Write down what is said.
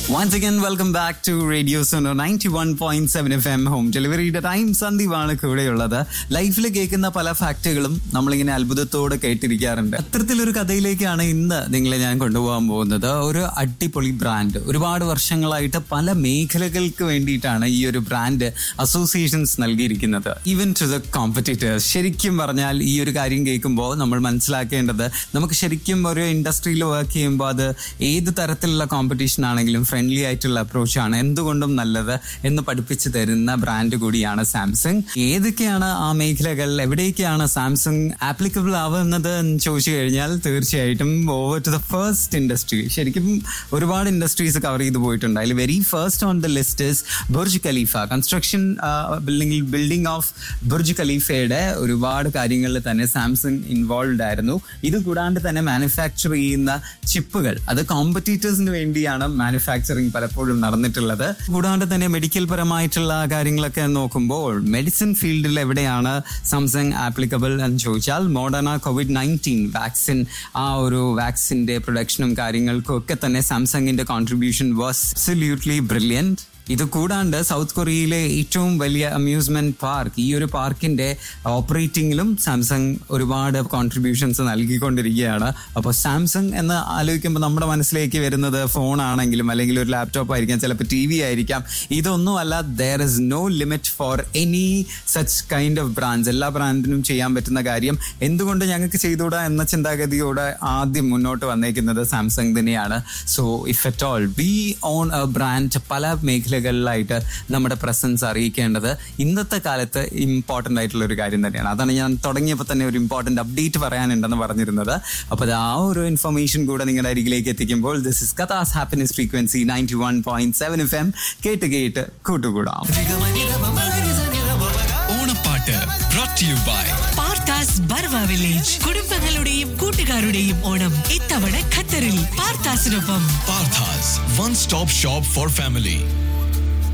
Once again, welcome back to Radio Sono 91.7 FM home ഡെലിവറിയുടെ time സന്ദീപാണ് കൂടെയുള്ളത് ലൈഫിൽ കേൾക്കുന്ന പല ഫാക്റ്റുകളും നമ്മളിങ്ങനെ അത്ഭുതത്തോടെ കേട്ടിരിക്കാറുണ്ട് അത്തരത്തിലൊരു കഥയിലേക്കാണ് ഇന്ന് നിങ്ങളെ ഞാൻ കൊണ്ടുപോകാൻ പോകുന്നത് ഒരു അടിപൊളി ബ്രാൻഡ് ഒരുപാട് വർഷങ്ങളായിട്ട് പല മേഖലകൾക്ക് വേണ്ടിയിട്ടാണ് ഈ ഒരു ബ്രാൻഡ് അസോസിയേഷൻസ് നൽകിയിരിക്കുന്നത് ഈവൻ ടു ദ കോമ്പറ്റീറ്റേഴ്സ് ശരിക്കും പറഞ്ഞാൽ ഈ ഒരു കാര്യം കേൾക്കുമ്പോൾ നമ്മൾ മനസ്സിലാക്കേണ്ടത് നമുക്ക് ശരിക്കും ഒരു ഇൻഡസ്ട്രിയിൽ വർക്ക് ചെയ്യുമ്പോൾ അത് ഏത് തരത്തിലുള്ള കോമ്പറ്റീഷൻ ആണെങ്കിലും ഫ്രണ്ട്ലി ആയിട്ടുള്ള അപ്രോച്ചാണ് എന്തുകൊണ്ടും നല്ലത് എന്ന് പഠിപ്പിച്ചു തരുന്ന ബ്രാൻഡ് കൂടിയാണ് സാംസങ് ഏതൊക്കെയാണ് ആ മേഖലകൾ എവിടേക്കാണ് സാംസങ് ആപ്ലിക്കബിൾ ആവുന്നത് എന്ന് ചോദിച്ചു കഴിഞ്ഞാൽ തീർച്ചയായിട്ടും over to the first industry ശരിക്കും ഒരുപാട് ഇൻഡസ്ട്രീസ് കവർ ചെയ്ത് പോയിട്ടുണ്ട് അതിൽ very first on the list is Burj Khalifa construction building building of Burj ഖലീഫയുടെ ഒരുപാട് കാര്യങ്ങളിൽ തന്നെ സാംസങ് ഇൻവോൾവ് ആയിരുന്നു ഇത് കൂടാണ്ട് തന്നെ മാനുഫാക്ചർ ചെയ്യുന്ന ചിപ്പുകൾ അത് കോമ്പറ്റീറ്റേഴ്സിന് വേണ്ടിയാണ് മാനുഫാക്ചറിങ് പലപ്പോഴും നടന്നിട്ടുള്ളത് കൂടാണ്ട് തന്നെ മെഡിക്കൽ പരമായിട്ടുള്ള കാര്യങ്ങളൊക്കെ നോക്കുമ്പോൾ മെഡിസിൻ ഫീൽഡിൽ എവിടെയാണ് സാംസങ് ആപ്ലിക്കബിൾ എന്ന് ചോദിച്ചാൽ മോഡേണ കോവിഡ് നയൻറ്റീൻ വാക്സിൻ ആ ഒരു വാക്സിന്റെ പ്രൊഡക്ഷനും കാര്യങ്ങൾക്കും ഒക്കെ തന്നെ സാംസങ്ങിന്റെ കോൺട്രിബ്യൂഷൻ വാസ് അബ്സല്യൂട്ട്ലി ബ്രില്യൻറ്റ് ഇത് കൂടാണ്ട് സൗത്ത് കൊറിയയിലെ ഏറ്റവും വലിയ അമ്യൂസ്മെന്റ് പാർക്ക് ഈ ഒരു പാർക്കിന്റെ ഓപ്പറേറ്റിംഗിലും സാംസങ് ഒരുപാട് കോൺട്രിബ്യൂഷൻസ് നൽകിക്കൊണ്ടിരിക്കുകയാണ് അപ്പോൾ സാംസങ് എന്ന് ആലോചിക്കുമ്പോൾ നമ്മുടെ മനസ്സിലേക്ക് വരുന്നത് ഫോൺ ആണെങ്കിലും അല്ലെങ്കിൽ ഒരു ലാപ്ടോപ്പ് ആയിരിക്കാം ചിലപ്പോൾ ടി വി ആയിരിക്കാം ഇതൊന്നും അല്ല there is no limit for any such kind of brands എല്ലാ ബ്രാൻഡിനും ചെയ്യാൻ പറ്റുന്ന കാര്യം എന്തുകൊണ്ട് ഞങ്ങൾക്ക് ചെയ്തുകൂടാ എന്ന ചിന്താഗതിയോടെ ആദ്യം മുന്നോട്ട് വന്നേക്കുന്നത് സാംസങ് തന്നെയാണ് so if at all be on a brand പല മേഖലകളിലായിട്ട് നമ്മുടെ പ്രസൻസ് അറിയിക്കേണ്ടത് ഇന്നത്തെ കാലത്ത് ഇമ്പോർട്ടൻ്റ് ആയിട്ടുള്ള ഒരു കാര്യം തന്നെയാണ് അതാണ് ഞാൻ തുടങ്ങിയപ്പോൾ തന്നെ ഒരു ഇമ്പോർട്ടൻ്റ് അപ്ഡേറ്റ് പറയാനുണ്ടെന്ന് പറഞ്ഞിരുന്നത് അപ്പോൾ അത് ആ ഒരു ഇൻഫർമേഷൻ കൂടെ നിങ്ങളുടെ അരികിലേക്ക് എത്തിക്കുമ്പോൾ this is Qatar's happiness frequency ninety one point seven F M കേട്ട് കേട്ട് കൂട്ടുകൂടാം ഓണപ്പാട്ട് brought to you by Parthas Barwa village കുടുംബങ്ങളുടെയും കൂട്ടുകാരുടെയും ഓണം ഇത്തവണ ഖത്തറിൽ പാർത്താസിനൊപ്പം Parthas one stop shop for family